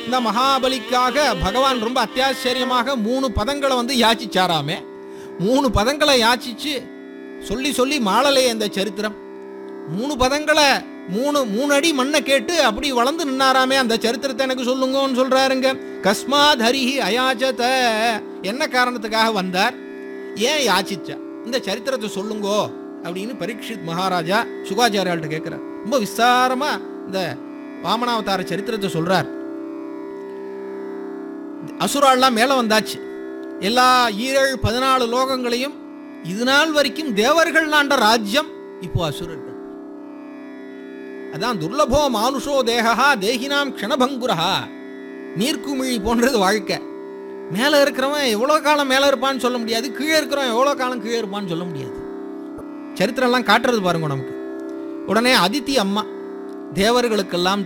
இந்த மகாபலிக்காக பகவான் ரொம்ப அத்தியாச்சரியமாக மூணு பதங்களை வந்து யாச்சிச்சாராமே மூணு பதங்களை யாச்சிச்சு சொல்லி சொல்லி மாளலே இந்த சரித்திரம் மூணு பதங்களை மூணு மூணு அடி மண்ணை கேட்டு அப்படி வளர்ந்து நின்னாராமே அந்த சரித்திரத்தை எனக்கு சொல்லுங்கன்னு சொல்றாருங்க கஸ்மாத் ஹரிஹி அயாச்சத என்ன காரணத்துக்காக வந்தார் ஏன் யாச்சிச்சா இந்த சரித்திரத்தை சொல்லுங்கோ அப்படின்னு பரீட்சித் மகாராஜா சுகாச்சாரியாள்கிட்ட கேட்கிறார் ரொம்ப விஸ்தாரமா இந்த வாமனாவதார சரித்திரத்தை சொல்றார் அசுராள்லாம் மேலே வந்தாச்சு எல்லா ஈரேழு பதினாலு லோகங்களையும் இது நாள் வரைக்கும் தேவர்கள் ஆண்ட ராஜ்யம் இப்போ அசுரர்கள் அதான் துர்லபோ மானுஷோ தேகா தேகினாம் க்ஷணபங்குரஹா நீர்க்குமிழி போன்றது வாழ்க்கை மேலே இருக்கிறவன் எவ்வளோ காலம் மேலே இருப்பான்னு சொல்ல முடியாது கீழே இருக்கிறவன் எவ்வளோ காலம் கீழே இருப்பான்னு சொல்ல முடியாது சரித்திரம்லாம் காட்டுறது பாருங்க நமக்கு உடனே அதித்தி அம்மா தேவர்களுக்கெல்லாம்